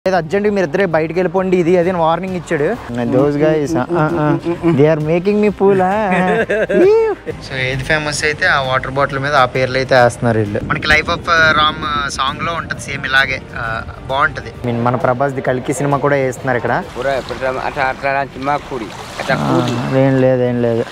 లేదు అర్జెంట్ మీరు ఇద్దరే బయటికి వెళ్ళిపోండి ఇది అది వార్నింగ్ ఇచ్చాడు those guys they are making me fool so ఏది ఫేమస్ అయితే ఆ వాటర్ బాటిల్ మీద ఆ పేర్లు అయితే వేస్తున్నారు వీళ్ళు మనకి లైఫ్ ఆఫ్ రామ్ సాంగ్ లో ఉంటది సేమ్ ఇలాగే ఆ, బాగుంటది I mean, మన ప్రభాస్ ది కలికి సినిమా కూడా వేస్తున్నారు ఇక్కడ Pura pertama ata ata cuma kuri. Kata kuri. ఏం లేదు ఏం లేదు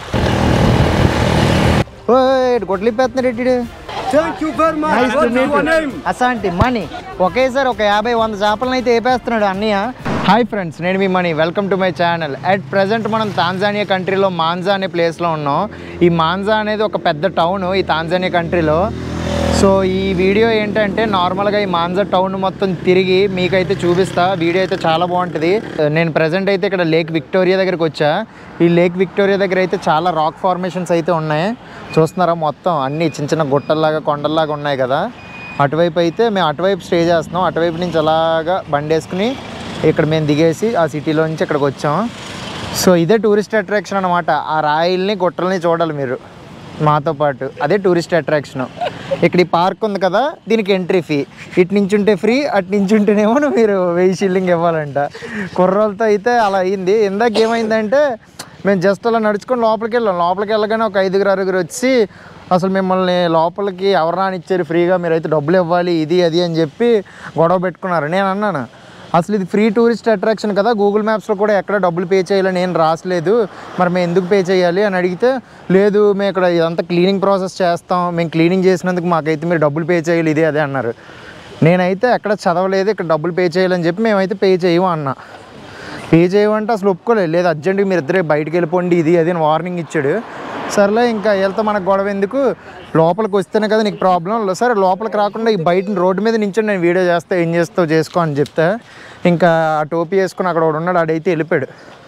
కొట్లిపేస్తున్నాడు ఇటు Thank you very much. Nice to What's meet your you. name? అసాంటి మనీ ఒకేసారి ఒక యాభై వంద చేపలను అయితే వేపేస్తున్నాడు అన్నయ్య హాయ్ ఫ్రెండ్స్ నేను మీ Mani welcome to my channel at present మనం తాంజానియా కంట్రీలో మాంజా అనే ప్లేస్లో ఉన్నాం ఈ మాంజా అనేది ఒక పెద్ద టౌన్ ఈ తాంజానియా కంట్రీలో సో ఈ వీడియో ఏంటంటే నార్మల్గా ఈ మాంజా టౌన్ మొత్తం తిరిగి మీకైతే చూపిస్తా వీడియో అయితే చాలా బాగుంటుంది నేను ప్రజెంట్ అయితే ఇక్కడ లేక్ విక్టోరియా దగ్గరికి వచ్చా ఈ లేక్ విక్టోరియా దగ్గర అయితే చాలా రాక్ ఫార్మేషన్స్ అయితే ఉన్నాయి చూస్తున్నారా మొత్తం అన్ని చిన్న చిన్న గుట్టల్లాగా కొండల్లాగా ఉన్నాయి కదా అటువైపు అయితే మేము అటువైపు స్టే చేస్తున్నాం అటువైపు నుంచి అలాగా బండి వేసుకుని ఇక్కడ మేము దిగేసి ఆ సిటీలో నుంచి ఇక్కడికి వచ్చాం సో ఇదే టూరిస్ట్ అట్రాక్షన్ అనమాట ఆ రాయిల్ని గుట్టల్ని చూడాలి మీరు మాతో పాటు అదే టూరిస్ట్ అట్రాక్షన్ ఇక్కడ ఈ పార్క్ ఉంది కదా దీనికి ఎంట్రీ ఫీ ఇటు నుంచి ఉంటే ఫ్రీ అటు నుంచి ఉంటేనేమో మీరు వెయ్యి షిల్లింగ్ ఇవ్వాలంట కుర్రోళ్ళతో అయితే అలా అయింది ఇందాక ఏమైందంటే మేము జస్ట్ అలా నడుచుకొని లోపలికి వెళ్ళాం లోపలికి వెళ్ళగానే ఒక ఐదుగురు ఆరుగురు వచ్చి అసలు మిమ్మల్ని లోపలికి ఎవరు రానిచ్చారు ఫ్రీగా మీరైతే డబ్బులు ఇవ్వాలి ఇది అది అని చెప్పి గొడవ పెట్టుకున్నారు నేను అన్నాను అసలు ఇది ఫ్రీ టూరిస్ట్ అట్రాక్షన్ కదా గూగుల్ మ్యాప్స్లో కూడా ఎక్కడ డబ్బులు పే చేయాలని ఏం రాసలేదు మరి మేము ఎందుకు పే చేయాలి అని అడిగితే లేదు మేము ఇక్కడ ఇదంతా క్లీనింగ్ ప్రాసెస్ చేస్తాం మేము క్లీనింగ్ చేసినందుకు మాకైతే మీరు డబ్బులు పే చేయాలి ఇదే అదే అన్నారు నేనైతే ఎక్కడ చదవలేదు ఇక్కడ డబ్బులు పే చేయాలని చెప్పి మేమైతే పే చేయము అన్నా పే చేయమంటే అసలు ఒప్పుకోలేదు లేదు అర్జెంటుగా మీరు ఇద్దరే బయటికి వెళ్ళిపోండి ఇది అది అని వార్నింగ్ ఇచ్చాడు సర్లే ఇంకా వెళ్తే మనకు గొడవ ఎందుకు లోపలికి వస్తేనే కదా నీకు ప్రాబ్లం సరే లోపలికి రాకుండా ఈ బయట రోడ్డు మీద నుంచి నేను వీడియో చేస్తా ఏం చేస్తావు చేసుకో అని చెప్తే ఇంకా ఆ టోపీ వేసుకుని అక్కడ ఒకడు ఉన్నాడు ఆడైతే వెళ్ళిపోయాడు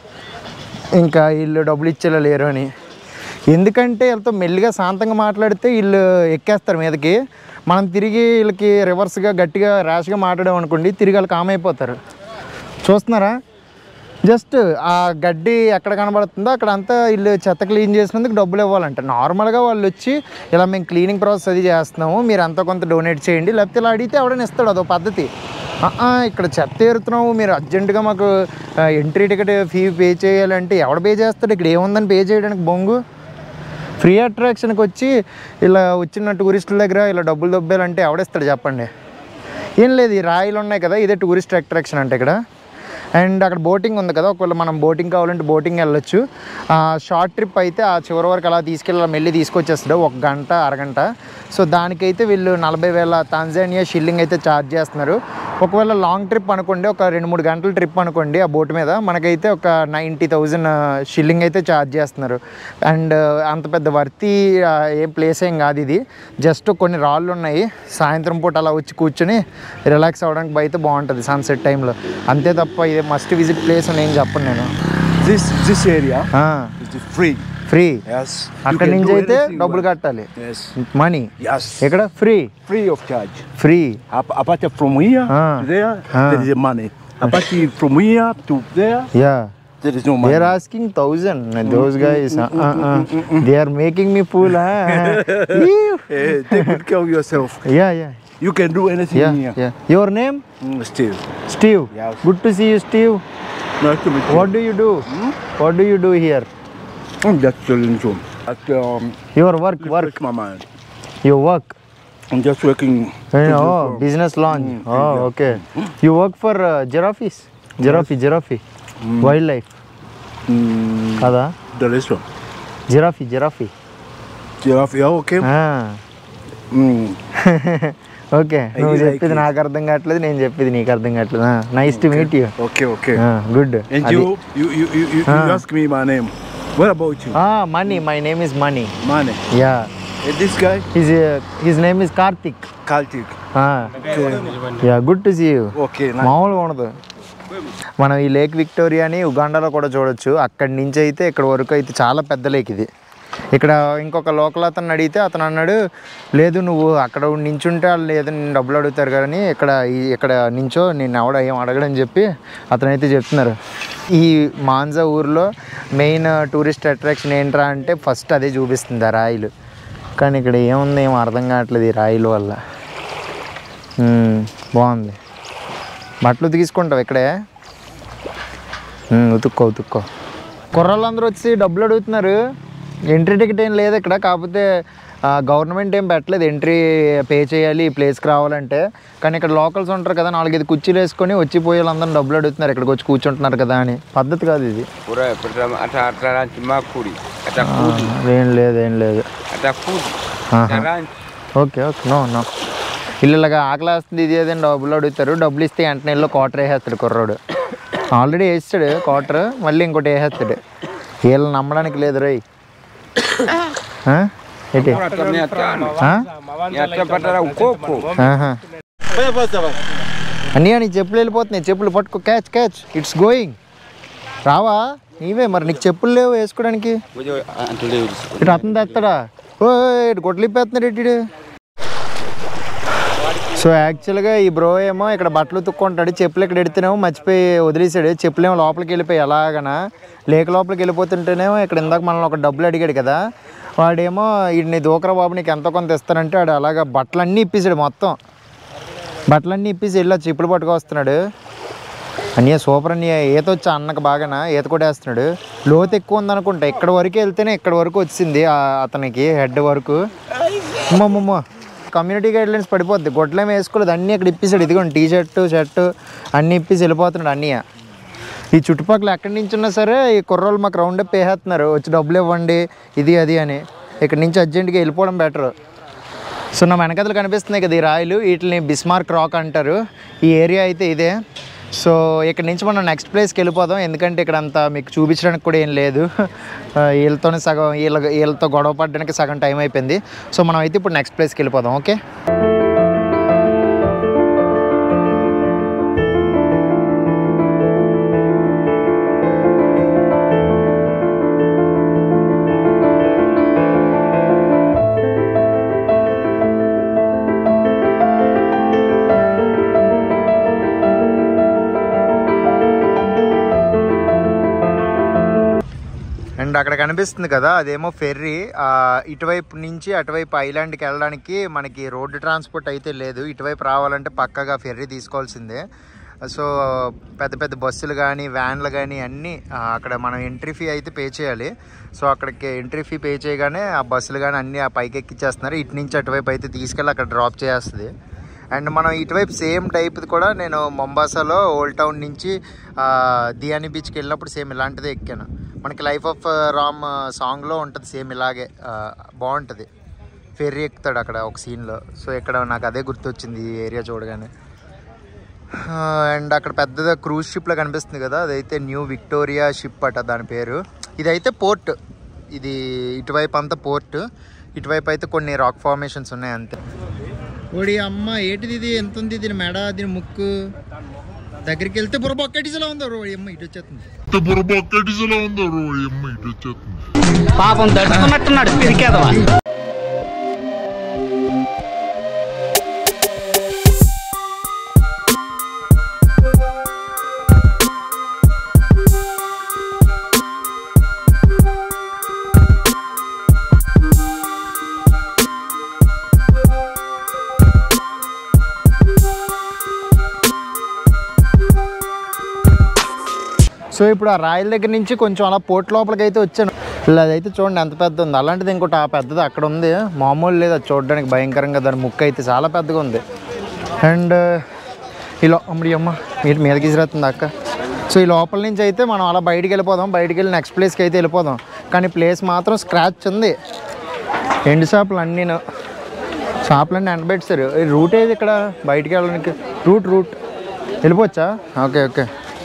ఇంకా వీళ్ళు డబ్బులు ఇచ్చేలా లేరు అని ఎందుకంటే వీళ్ళతో మెల్లిగా శాంతంగా మాట్లాడితే వీళ్ళు ఎక్కేస్తారు మీదకి మనం తిరిగి వీళ్ళకి రివర్స్గా గట్టిగా ర్యాష్గా మాట్లాడాం అనుకోండి తిరిగి వాళ్ళు కామ్ అయిపోతారు చూస్తున్నారా జస్ట్ ఆ గడ్డి ఎక్కడ కనబడుతుందో అక్కడ అంతా వీళ్ళు చెత్త క్లీన్ చేసినందుకు డబ్బులు ఇవ్వాలంట నార్మల్గా వాళ్ళు వచ్చి ఇలా మేము క్లీనింగ్ ప్రాసెస్ అది చేస్తున్నాము మీరు అంత కొంత డొనేట్ చేయండి లేకపోతే ఇలా అడిగితే ఎవడైనా ఇస్తాడు అదో పద్ధతి ఆ, ఆ, ఇక్కడ చెత్త ఏరుతున్నాము మీరు అర్జెంటుగా మాకు ఎంట్రీ టికెట్ ఫీ పే చేయాలంటే ఎవడ పే చేస్తాడు ఇక్కడ ఏముందని పే చేయడానికి బొంగు ఫ్రీ అట్రాక్షన్కి వచ్చి ఇలా వచ్చిన టూరిస్టుల దగ్గర ఇలా డబ్బులు దొబ్బేయాలంటే ఎవడేస్తాడు చెప్పండి ఏం లేదు ఈ రాయిలు ఉన్నాయి కదా ఇదే టూరిస్ట్ అట్రాక్షన్ అంటే ఇక్కడ అండ్ అక్కడ బోటింగ్ ఉంది కదా ఒకవేళ మనం బోటింగ్ కావాలంటే బోటింగ్ వెళ్ళొచ్చు షార్ట్ ట్రిప్ అయితే ఆ చివరి వరకు అలా తీసుకెళ్ళి అలా మెల్లి తీసుకొచ్చేస్తాడు ఒక గంట అరగంట సో దానికైతే వీళ్ళు నలభై వేల తాంజానియా షిల్లింగ్ అయితే ఛార్జ్ చేస్తున్నారు ఒకవేళ లాంగ్ ట్రిప్ అనుకోండి ఒక రెండు మూడు గంటల ట్రిప్ అనుకోండి ఆ బోట్ మీద మనకైతే ఒక నైంటీ థౌజండ్ షిల్లింగ్ అయితే ఛార్జ్ చేస్తున్నారు అండ్ అంత పెద్ద వర్తి ఆ, ఏం ప్లేస్ ఏం కాదు ఇది జస్ట్ కొన్ని రాళ్ళు ఉన్నాయి సాయంత్రం పూట అలా వచ్చి కూర్చొని రిలాక్స్ అవ్వడానికి బయట బాగుంటుంది సన్సెట్ టైంలో అంతే తప్ప ఇది మస్ట్ విజిట్ ప్లేస్ అని ఏం చెప్పను నేను This this area is free. Free Yes. You అక్కడి can నుంచి do అయితే anything you డబ్బులు want. కట్టాలి Yes. Money Yes. ఇక్కడ free Free of charge. Free Ap- Apart from here Ah. to there, Ah. there is a money. Apart from here to there, yeah there is no they money. Are asking thousand those guys they are making me fool Eh, take good care of yourself. Yeah yeah You can do anything yeah here. Yeah your name Mm, still. Steve Yes. Good to see you Steve Nice to meet you. What do you do what do you do here I'm just chilling too. At, um, your work work refresh my mind. Your work I'm just working. to do oh for- business launch oh okay you work for giraffes giraffe giraffe wild life Mm, కదా the restaurant. Giraffe giraffe Giraffe, yeah, okay. Mm. Okay నువ్వు like చెప్పేది it. నాకు అర్థం కావట్లేదు నేను చెప్పేది నీకు అర్థం కావట్లేదు nice to meet you Okay, okay. Good And you, you, you, you, you, Ah. you ask me my name. What about you? Mani my name is Mani Mane. Yeah And this guy, his his name is Kartik Kartik. Yeah good to see you Okay, nice. మామూలుగా ఉండదు మనం ఈ lake విక్టోరియాని ఉగాండాలో కూడా చూడొచ్చు అక్కడి నుంచి అయితే ఇక్కడ వరకు అయితే చాలా పెద్ద లేక్ ఇది ఇక్కడ ఇంకొక లోకల్ అతను అడిగితే అతను అన్నాడు లేదు నువ్వు అక్కడ నించుంటే వాళ్ళు లేదు నేను డబ్బులు అడుగుతారు కానీ ఇక్కడ ఈ- ఇక్కడ నించో నేను ఎవడ ఏం అడగడని చెప్పి అతను అయితే చెప్తున్నారు ఈ మాంజా ఊర్లో మెయిన్ టూరిస్ట్ అట్రాక్షన్ ఏంట్రా అంటే ఫస్ట్ అదే చూపిస్తుంది ఆ రాయిలు కానీ ఇక్కడ ఏముంది ఏం అర్థం కావట్లేదు ఈ రాయిల వల్ల మ్మ్, బాగుంది బట్టలు ఉతికిసుకుంటావు ఇక్కడే ఉమ్, ఉతుక్కో ఉతుక్కో కుర్రాళ్ళందరూ వచ్చి డబ్బులు అడుగుతున్నారు ఎంట్రీ టికెట్ ఏం లేదు ఇక్కడ కాకపోతే గవర్నమెంట్ ఏం పెట్టలేదు ఎంట్రీ పే చేయాలి ఈ ప్లేస్కి రావాలంటే కానీ ఇక్కడ లోకల్స్ ఉంటారు కదా నాలుగైదు కుర్చీలు వేసుకొని వచ్చిపోయే వాళ్ళందరూ డబ్బులు అడుగుతున్నారు ఇక్కడికి వచ్చి కూర్చుంటున్నారు కదా అని పద్ధతి కాదు ఇది Pura pertama ata ataranci makuri. Ata ఆ, kudi. ఏం లేదు ఏం లేదు Ata kudi. ఆహా. Ataranci. Okay okay no no ఇల్లులాగా ఆకలేస్తుంది ఇది ఏదైనా డబ్బులు అడుగుతారు డబ్బులు ఇస్తే వెంటనే ఇల్లు క్వార్టర్ వేసేస్తాడు కుర్రోడు ఆల్రెడీ వేస్తాడు క్వార్టర్ మళ్ళీ ఇంకోటి వేసేస్తాడు వీళ్ళని నమ్మడానికి లేదు రై ఏంటి Ata niata anu. ఆ? Niata patara ukoko. ఆహా. అన్నయ్య నీ చెప్పులు వెళ్ళిపోతున్నాయి చెప్పులు పట్టుకో క్యాచ్ క్యాచ్ ఇట్స్ గోయింగ్ రావా నీవే మరి నీకు చెప్పులు లేవు వేసుకోవడానికి Bojo antule uris. ఇటు అతను తెస్తాడా ఓ ఇటు కొట్లిప్పేస్తున్నాడు ఇటు సో యాక్చువల్గా ఈ బ్రో ఏమో ఇక్కడ బట్టలు ఉతుక్కుంటాడు చెప్పులు ఇక్కడ ఎడితేనేమో మర్చిపోయి వదిలేసాడు చెప్పులేమో లోపలికి వెళ్ళిపోయి ఎలాగనా లేక లోపలికి వెళ్ళిపోతుంటేనేమో ఇక్కడ ఇందాక మనల్ని ఒక డబ్బులు అడిగాడు కదా వాడేమో వీడిని దూకరా బాబు నీకు ఎంతో కొంత ఇస్తానంటే వాడు అలాగా బట్టలన్నీ ఇప్పేసాడు మొత్తం బట్టలన్నీ ఇప్పేసి వెళ్ళి ఆ చెప్పులు పట్టుకొస్తున్నాడు అన్నయ్య సూపర్ అన్నయ్య ఈత వచ్చి అన్నకు బాగానా ఈత కూడా వేస్తున్నాడు లోతు ఎక్కువ ఉందనుకుంటా ఇక్కడ వరకు వెళ్తేనే ఇక్కడ వరకు వచ్చింది ఆ- అతనికి హెడ్ వరకు అమ్మమ్మమ్మ కమ్యూనిటీ గైడ్ లైన్స్ పడిపోద్ది గొడ్లేం వేసుకోలేదు అన్నీ ఇక్కడ ఇప్పేసాడు ఇదిగోండి టీ షర్ట్ షర్ట్ అన్నీ ఇప్పేసి వెళ్ళిపోతున్నాడు అన్నయ్య ఈ చుట్టుపక్కల ఎక్కడి నుంచి ఉన్నా సరే ఈ కుర్రోళ్ళు మాకు రౌండ్ అప్ వేసేస్తున్నారు వచ్చి డబ్బులు ఇవ్వండి ఇది అది అని ఇక్కడ నుంచి అర్జెంటుగా వెళ్ళిపోవడం బెటర్ సో నా వెనకతలు కనిపిస్తున్నాయి కదా ఈ రాయిలు వీటిని బిస్మార్క్ రాక్ అంటారు ఈ ఏరియా అయితే ఇదే సో ఇక్కడ నుంచి మనం నెక్స్ట్ ప్లేస్కి వెళ్ళిపోదాం ఎందుకంటే ఇక్కడ అంతా మీకు చూపించడానికి కూడా ఏం లేదు ఆ, వీళ్ళతోనే సగం వీళ్ళ వీళ్ళతో గొడవ పడడానికి సగం టైం అయిపోయింది సో మనం అయితే ఇప్పుడు నెక్స్ట్ ప్లేస్కి వెళ్ళిపోదాం ఓకే అండ్ అక్కడ కనిపిస్తుంది కదా అదేమో ఫెర్రీ ఆ, ఇటువైపు నుంచి అటువైపు ఐలాండ్కి వెళ్ళడానికి మనకి రోడ్డు ట్రాన్స్పోర్ట్ అయితే లేదు ఇటువైపు రావాలంటే పక్కగా ఫెర్రీ తీసుకోవాల్సిందే సో పెద్ద పెద్ద బస్సులు కానీ వ్యాన్లు కానీ అన్నీ ఆ, అక్కడ మనం ఎంట్రీ ఫీ అయితే పే చేయాలి సో అక్కడికి ఎంట్రీ ఫీ పే చేయగానే ఆ బస్సులు కానీ అన్నీ ఆ పైకి ఎక్కిచ్చేస్తున్నారు ఇటు నుంచి అటువైపు అయితే తీసుకెళ్ళి అక్కడ డ్రాప్ చేస్తుంది అండ్ మనం ఇటువైపు సేమ్ టైప్ది కూడా నేను మొంబాసాలో ఓల్డ్ టౌన్ నుంచి ఆ, దియాని బీచ్కి వెళ్ళినప్పుడు సేమ్ ఇలాంటిదే ఎక్కాను మనకి లైఫ్ ఆఫ్ రామ్ సాంగ్లో ఉంటుంది సేమ్ ఇలాగే ఆ, బాగుంటుంది ఫెర్రీ ఎక్కుతాడు అక్కడ ఒక సీన్లో సో ఇక్కడ నాకు అదే గుర్తొచ్చింది ఈ ఏరియా చూడగానే అండ్ అక్కడ పెద్దగా క్రూజ్ షిప్లో కనిపిస్తుంది కదా అదైతే న్యూ విక్టోరియా షిప్ అట దాని పేరు ఇదైతే పోర్ట్ ఇది ఇటువైపు అంతా పోర్ట్ ఇటువైపు అయితే కొన్ని రాక్ ఫార్మేషన్స్ ఉన్నాయి అంతే ఓడి అమ్మ ఏంటిది ఇది ఎంత ఉంది దీని మెడ దీని ముక్కు దగ్గరికి వెళ్తే బుర్రబొక్కటిలా ఉందో ఓడి అమ్మ ఇటు వచ్చేస్తుంది పాపం దడుచుకున్నట్టున్నాడు పిరికేదవా సో ఇప్పుడు ఆ రాయల దగ్గర నుంచి కొంచెం అలా పోర్ట్ లోపలికి అయితే వచ్చాను ఇలా అదైతే చూడండి ఎంత పెద్ద ఉంది అలాంటిది ఇంకోటి ఆ పెద్దది అక్కడ ఉంది మామూలు లేదు అది చూడడానికి భయంకరంగా దాని ముక్క అయితే చాలా పెద్దగా ఉంది అండ్ ఇలా అమ్మడి అమ్మ మీరు మీదకి ఇసిరేస్తుంది అక్క సో ఈ లోపల నుంచి అయితే మనం అలా బయటికి వెళ్ళిపోదాం బయటికి వెళ్ళి నెక్స్ట్ ప్లేస్కి అయితే వెళ్ళిపోదాం కానీ ప్లేస్ మాత్రం స్క్రాచ్ ఉంది ఎండు చేపలు అన్నీను చేపలన్నీ ఎండబెట్టారు ఈ రూట్ ఏది ఇక్కడ బయటికి వెళ్ళడానికి రూట్ రూట్ వెళ్ళిపోవచ్చా ఓకే ఓకే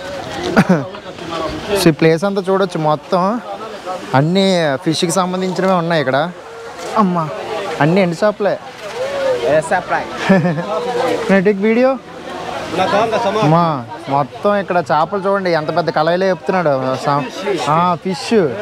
సో ఈ ప్లేస్ అంతా చూడొచ్చు మొత్తం అన్నీ ఫిష్కి సంబంధించినవే ఉన్నాయి ఇక్కడ అమ్మా అన్నీ ఎండు చేపలే Essa praia. నెటిక్ వీడియో అమ్మా మొత్తం ఇక్కడ చేపలు చూడండి ఎంత పెద్ద కళాయిలో చెప్తున్నాడు ఫిష్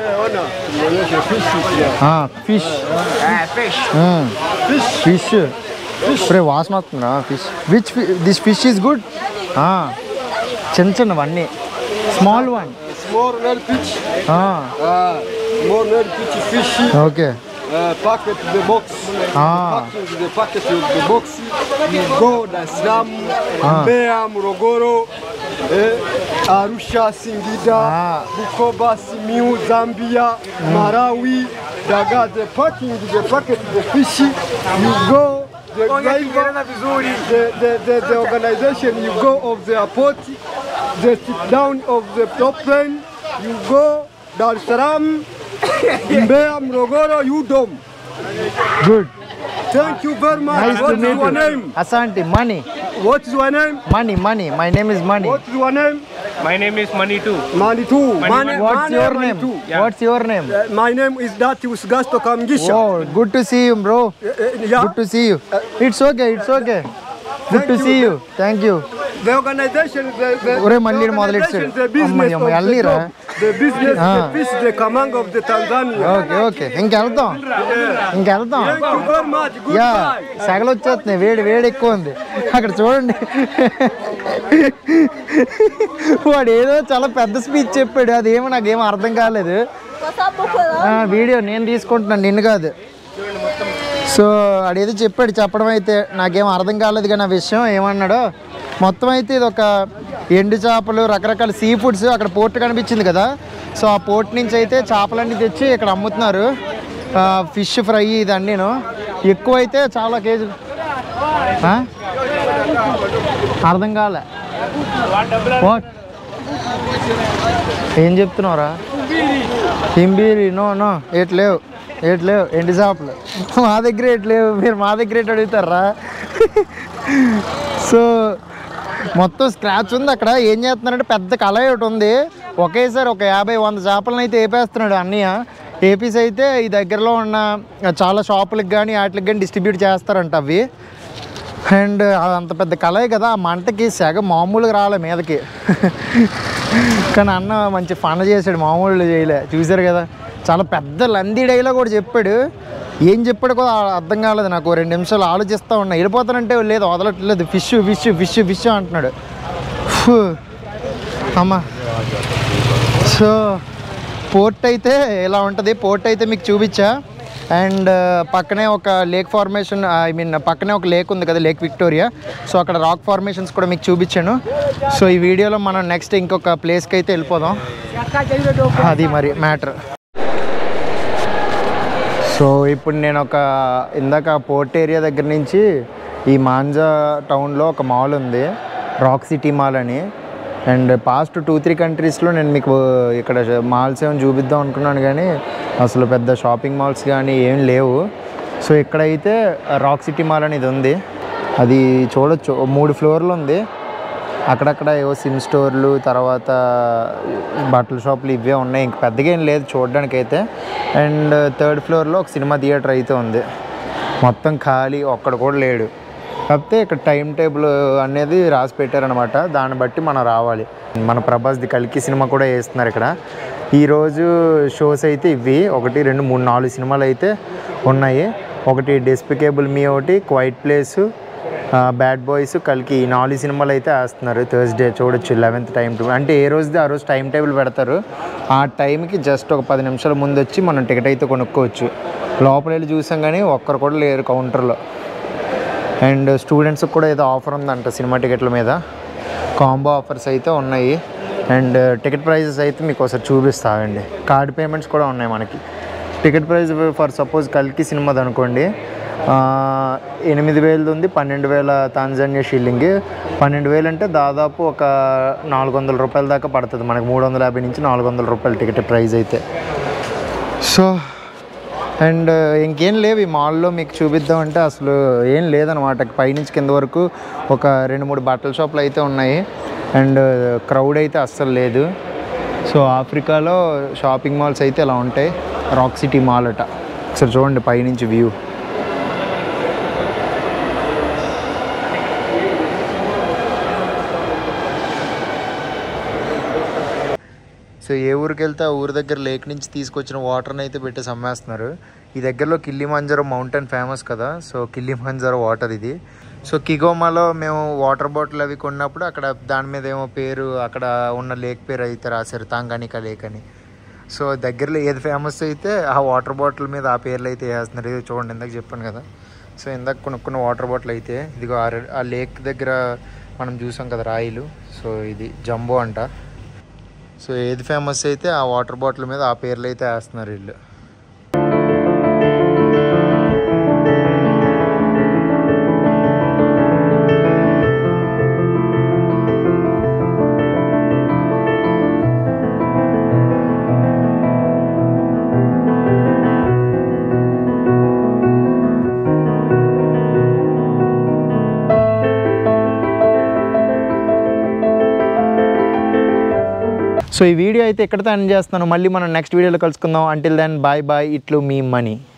ఫిష్ É, peixe. ఫిష్ ఇప్పుడే వాసన వస్తుందా fish which this fish is good చిన్న చిన్నవన్నీ small one Small nail pitch. Ah, small nail pitch fish. Okay uh, packet the box. Ah. Packing the packet of the box. You go Dar es Salaam, Ah. Mbeya, Morogoro, eh, Arusha, Singida, Ah. Bukoba, Simiu, Zambia, Marawi. Daga, the packing the packet the fish. You go. The, driver, the, the, the, the organization you go of the airport, the sit down of the top plane, you go Dar es Salaam, Mbeya, Morogoro, Udom. Good Thank you very much. Nice to What is meet your name? అసాంటి Mani What is your name? Mani Mani my name is Mani What is your name? My name is Money too. Manitu. Mani- what's your name Manitu. What's your name Uh, my name is Datius Gasto Kamgisha. Oh good to see you bro Uh, uh, yeah. Good to see you it's okay it's okay good to you. See you thank you The organization, the, the, ఒరే the మళ్ళీ మొదలెట్టాడు. organization, the business అమ్మయ్య, of the మళ్ళీరా? job, the business, Ah. the peace, the command of the Tanzania. Okay okay ఇంకెళ్తాం ఇంకెళ్తాం Thank you very much. Yeah Goodbye. సగలు వచ్చేస్తున్నాయి వేడి వేడి ఎక్కువ ఉంది అక్కడ చూడండి వాడు ఏదో చాలా పెద్ద స్పీచ్ చెప్పాడు అదేమో నాకేమో అర్థం కాలేదు ఆ, వీడియో నేను తీసుకుంటున్నాను నిన్ను కాదు సో అడేదో చెప్పాడు చెప్పడం అయితే నాకేం అర్థం కాలేదు కానీ ఆ విషయం ఏమన్నాడో మొత్తం అయితే ఇది ఒక ఎండు చేపలు రకరకాల సీ ఫుడ్స్ అక్కడ పోర్ట్ కనిపించింది కదా సో ఆ పోర్ట్ నుంచి అయితే చేపలన్నీ తెచ్చి ఇక్కడ అమ్ముతున్నారు ఫిష్ ఫ్రై ఇదన్నీను ఎక్కువ అయితే చాలా కేజీ ఆ? అర్థం కాలే వాట్ ఏం చెప్తున్నావురా హింబీరి నో నో ఏట్ లేవు ఏట్ లేవు ఎండి చేపలు మా దగ్గర ఏట్ లేవు మీరు మా దగ్గర ఏట్ అడుగుతారా సో మొత్తం స్క్రాచ్ ఉంది అక్కడ ఏం చేస్తున్నారంటే పెద్ద కళ ఒకటి ఉంది ఒకేసారి ఒక యాభై వంద చేపలను అయితే వేపేస్తున్నాడు అన్నయ్య ఏపీస్ అయితే ఈ దగ్గరలో ఉన్న చాలా షాపులకు కానీ వాటికి కానీ డిస్ట్రిబ్యూట్ చేస్తారంట అవి అండ్ అంత పెద్ద కళాయి కదా ఆ మంటకి సెగ మామూలుగా రాలే మీదకి కానీ అన్న మంచి ఫన్ చేశాడు మామూలు చేయలే చూశారు కదా చాలా పెద్ద లంది డైలాగ్ కూడా చెప్పాడు ఏం చెప్పాడు కూడా అర్థం కాలేదు నాకు ఓ రెండు నిమిషాలు ఆలోచిస్తూ ఉన్నా వెళ్ళిపోతానంటే లేదు వదలట్లేదు ఫిష్ ఫిష్ ఫిష్ ఫిష్ అంటున్నాడు ఫు. అమ్మా సో పోర్ట్ అయితే ఇలా ఉంటుంది పోర్ట్ అయితే మీకు చూపించా అండ్ పక్కనే ఒక లేక్ ఫార్మేషన్ ఐ మీన్ పక్కనే ఒక లేక్ ఉంది కదా లేక్ విక్టోరియా సో అక్కడ రాక్ ఫార్మేషన్స్ కూడా మీకు చూపించాను సో ఈ వీడియోలో మనం నెక్స్ట్ ఇంకొక ప్లేస్కి అయితే వెళ్ళిపోదాం అది మరి మ్యాటర్ సో ఇప్పుడు నేను ఒక ఇందాక పోర్ట్ ఏరియా దగ్గర నుంచి ఈ మాంజా టౌన్లో ఒక మాల్ ఉంది రాక్ సిటీ మాల్ అని అండ్ పాస్ట్ టూ త్రీ కంట్రీస్లో నేను మీకు ఇక్కడ మాల్స్ ఏమైనా చూపిద్దాం అనుకున్నాను కానీ అసలు పెద్ద షాపింగ్ మాల్స్ కానీ ఏం లేవు సో ఇక్కడైతే రాక్ సిటీ మాల్ అనేది ఉంది అది చూడొచ్చు ఓ మూడు ఫ్లోర్లు ఉంది అక్కడక్కడ ఏవో సిమ్ స్టోర్లు తర్వాత బట్టల షాపులు ఇవే ఉన్నాయి ఇంక పెద్దగా ఏం లేదు చూడడానికి అయితే అండ్ థర్డ్ ఫ్లోర్లో ఒక సినిమా థియేటర్ అయితే ఉంది మొత్తం ఖాళీ ఒక్కడ కూడా లేడు కాకపోతే ఇక్కడ టైం టేబుల్ అనేది రాసి పెట్టారనమాట దాన్ని బట్టి మనం రావాలి మన ప్రభాస్ది కలికి సినిమా కూడా వేస్తున్నారు ఇక్కడ ఈరోజు షోస్ అయితే ఇవి ఒకటి రెండు మూడు నాలుగు సినిమాలు అయితే ఉన్నాయి ఒకటి డెస్పికేబుల్ మీ ఒకటి క్వైట్ ప్లేసు బ్యాడ్ బాయ్స్ కలికి ఈ నాలుగు సినిమాలు అయితే వేస్తున్నారు థర్స్డే చూడొచ్చు లెవెన్త్ టైం టు అంటే ఏ రోజుది ఆ రోజు టైం టేబుల్ పెడతారు ఆ టైంకి జస్ట్ ఒక పది నిమిషాల ముందు వచ్చి మనం టికెట్ అయితే కొనుక్కోవచ్చు లోపల వెళ్ళి చూసాం కానీ ఒక్కరు కూడా లేరు కౌంటర్లో అండ్ స్టూడెంట్స్కి కూడా ఏదో ఆఫర్ ఉందంట సినిమా టికెట్ల మీద కాంబో ఆఫర్స్ అయితే ఉన్నాయి అండ్ టికెట్ ప్రైజెస్ అయితే మీకు ఒకసారి చూపిస్తామండి కార్డ్ పేమెంట్స్ కూడా ఉన్నాయి మనకి టికెట్ ప్రైస్ ఫర్ సపోజ్ కల్కి సినిమాది అనుకోండి ఆ, ఎనిమిది వేలది ఉంది పన్నెండు వేల తాంజానియా షిల్లింగ్ పన్నెండు వేలు అంటే దాదాపు ఒక నాలుగు వందల రూపాయల దాకా పడుతుంది మనకి మూడు వందల యాభై నుంచి నాలుగు వందల రూపాయల టికెట్ ప్రైస్ అయితే సో అండ్ ఇంకేం లేవు ఈ మాల్లో మీకు చూపిద్దామంటే అసలు ఏం లేదనమాట పైనుంచి కింద వరకు ఒక రెండు మూడు బట్టల షాపులు అయితే ఉన్నాయి అండ్ క్రౌడ్ అయితే అస్సలు లేదు సో ఆఫ్రికాలో షాపింగ్ మాల్స్ అయితే ఇలా ఉంటాయి రాక్ సిటీ మాల్ అట ఒకసారి చూడండి పైనుంచి వ్యూ సో ఏ ఊరికి వెళ్తే ఆ ఊరి దగ్గర లేక్ నుంచి తీసుకొచ్చిన వాటర్ని అయితే పెట్టేసి అమ్మేస్తున్నారు ఈ దగ్గరలో కిల్లిమంజారో మౌంటైన్ ఫేమస్ కదా సో కిల్లిమంజారో వాటర్ ఇది సో కిగోమాలో మేము వాటర్ బాటిల్ అవి కొన్నప్పుడు అక్కడ దాని మీద ఏమో పేరు అక్కడ ఉన్న లేక్ పేరు అయితే రాశారు తాంగానికా లేక్ అని సో దగ్గరలో ఏది ఫేమస్ అయితే ఆ వాటర్ బాటిల్ మీద ఆ పేర్లు అయితే వేస్తున్నారు ఇది చూడండి ఇందాక చెప్పాను కదా సో ఇందాక కొనుక్కున్న వాటర్ బాటిల్ అయితే ఇదిగో ఆ రె- ఆ లేక్ దగ్గర మనం చూసాం కదా రాయిలు సో ఇది జంబో అంట సో ఏది ఫేమస్ అయితే ఆ వాటర్ బాటిల్ మీద ఆ పేర్లు అయితే వేస్తున్నారు వీళ్ళు సో ఈ వీడియో అయితే ఇక్కడితో ఎండ్ చేస్తున్నాను మళ్ళీ మనం నెక్స్ట్ వీడియోలో కలుసుకుందాం అంటిల్ దెన్ బాయ్ బాయ్ ఇట్లు మీ మనీ